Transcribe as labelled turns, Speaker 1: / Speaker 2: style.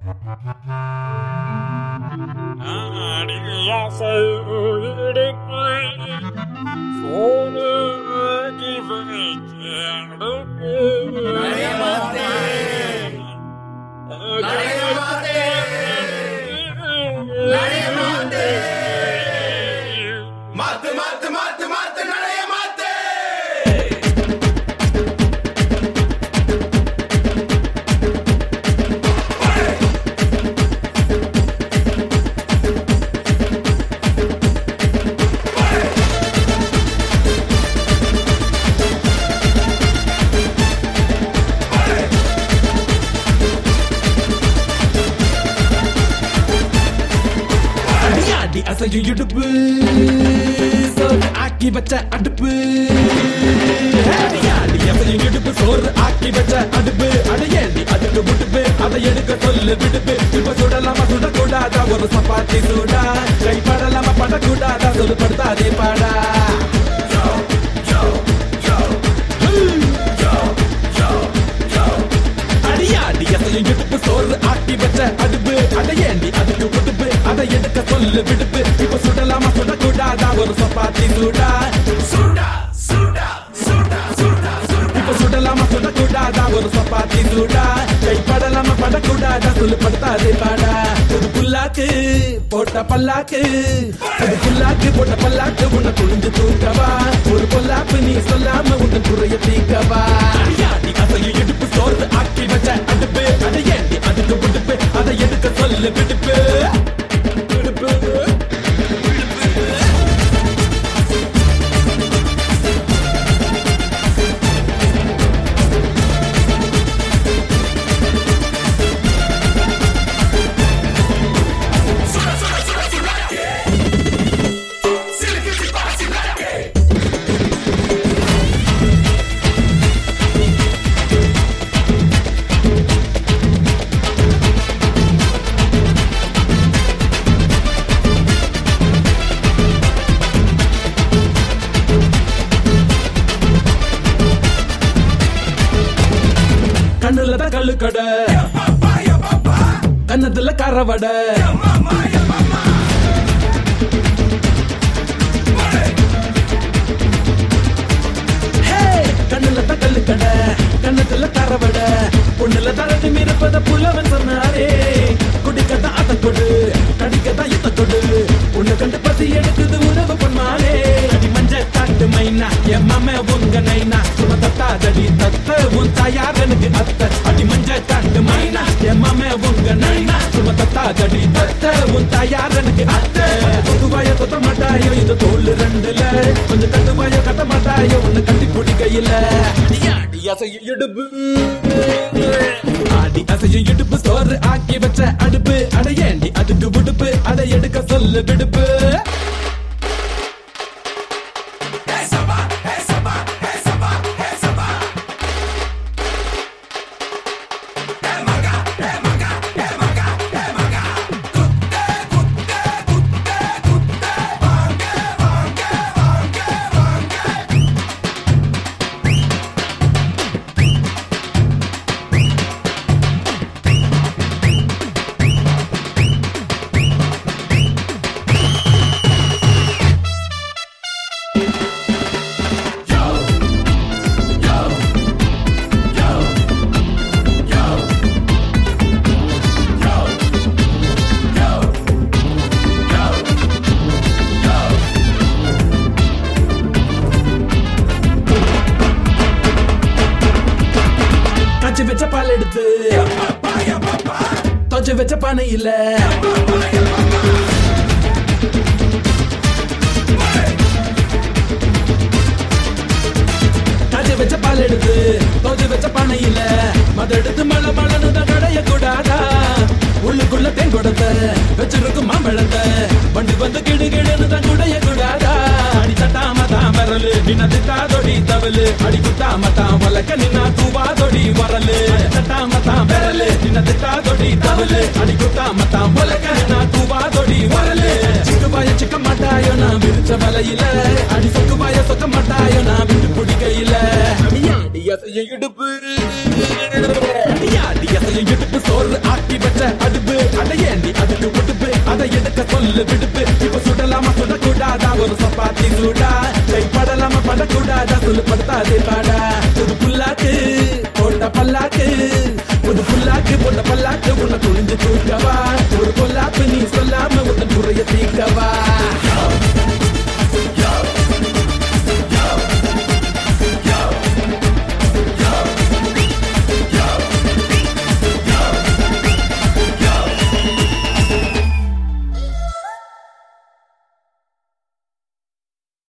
Speaker 1: மாத்து மாத்து மாத்து மாத்து நடைய மாத்து
Speaker 2: அடியாடி அசையும் இடுப்பு சோறு ஆக்கி வச்ச அடுப்பு அடியாடி அசையும் இடுப்பு சோறு ஆக்கி வச்ச அடுப்பு அடையேண்டி அதுக்கு விடுப்பு அதை எடுக்க சொல்லு விடுப்பு இப்ப சுடலாமா சுடக்கூடாதா ஒரு சப்பாத்தி சூடா கை படலாமா படக்கூடாதா சொல்லு படுத்தாதே பாடா அடியாடி அசையும் இடுப்பு சோறு ஆக்கி வச்ச அடுப்பு அடையேண்டி அதுக்கு விடுப்பு அதை எடுக்க சொல்லு விடுப்பு இப்ப சுடலாமா சுடக்கூடாதா ஒரு சப்பாத்தி சூடா
Speaker 1: சுடா சுடா சுடா சுடா சுடா
Speaker 2: இப்ப சுடலாமா சுடக்கூடாதா ஒரு சப்பாத்தி சூடா கை படலாமா படக்கூடாதா சொல்லு படுத்தாதே பாடா ஒரு புல்லாக்கு போட்ட பல்லாக்கு ஒரு புல்லாக்கு போட்ட பல்லாக்கு உன்னை குளிஞ்சு தூக்கவா ஒரு பொல்லாப்பு நீ சொல்லாம உன்னை குறைய தீக்கவா அடியாடி அசையும் இடுப்பு சோறு ஆக்கி வச்ச அடுப்பு அதை ஏண்டி அதுக்கு விடுப்பு அதை எடுக்க சொல்லு விடுப்பு விடுப்பு
Speaker 1: சிலுக்கு சிப்பா சிலாக்கே
Speaker 2: கண்ணுல தான் கல்லு கடை கண்ணத்துல கரவடை ஹே! கண்ணுல தான் கல்லு கடை கண்ணத்துல கரவடை பொண்ணுல தரது மிரப்பத புலவன் சொன்னாரே குடிக்கத்தான் அத கொடு கடிக்கத்தான் இத்த கொடு உன்னை கண்டு பசி எடுக்குது உறவு பொண்ணாலே அடி மஞ்ச காட்டு மைனா என் மாம உங்க நைனா சும தத்தாதடி தத்த உன் தாயார் எனக்கு அத்த அடி மஞ்ச காட்டு மைனா என் மாம உங்க நைனா சும தத்தாதடி தத்த உன் தாயார் எனக்கு அத்த பொதுவாய தொத்த மாட்டாயோ இது தோல் ரெண்டுல கொஞ்சம் கட்டுவாயோ கட்ட மாட்டாயோ உன்னை கட்டி பிடிக்கையில அடி அசையும் இடுப்பு ஆடி அசையும் இடுப்பு சோறு ஆக்கி வச்ச அடுப்பு அடையேண்டி அதுக்கு விடுப்பு அதை எடுக்க சொல்லு விடுப்பு
Speaker 1: Hey samba, hey samba, hey samba, hey samba. Hey manga, hey manga, hey manga, hey manga. Kutte, kutte, kutte, kutte. Vange, vange, vange, vange.
Speaker 2: காய்ச்சி வச்ச பால் எடுத்து தொச்சு வச்ச பானை இல்ல காய்ச்சி வச்ச பால் எடுத்து தொச்சு வச்ச பானை இல்ல மத எடுத்து மழை மழனு தான் கடைய கூடாதா உள்ளுக்குள்ள தேன் கொடுத்த வச்சிருக்கும் மாம்பழத்தை வண்டி வந்து கிடு கிடுன்னு தான் குடைய கூடாதா அடி தட்டாம தான் வரலு நின்ன திட்டாதொடி தவலு அடி குத்தாம தான் வளக்க நின்னா தூவாதொடி வரலு அடி தட்டாம தான் வரலு நின்ன திட்டாதொடி தவலு அடி குத்தாம தான் வளக்க நின்னா தூவாதொடி வரலு சிக்கு பாய சிக்க மாட்டாயோ நான் விரிச்ச வலையில அடி சொக்கு பாய சொக்க மாட்டாயோ நான் விட்டு பிடிக்கையில அடியாடி அசைய இடுப்பு அடியாடி அசைய இடுப்பு சோறு ஆக்கி வச்ச அடுப்பு சொல்லு படுத்தாதே பாடா புது புல்லாக்கு போட்ட பல்லாக்கு புது புல்லாக்கு போட்ட பல்லாக்கு உன்னை துணிஞ்சு தூக்கவா ஒரு பொல்லாப்பு நீ சொல்ல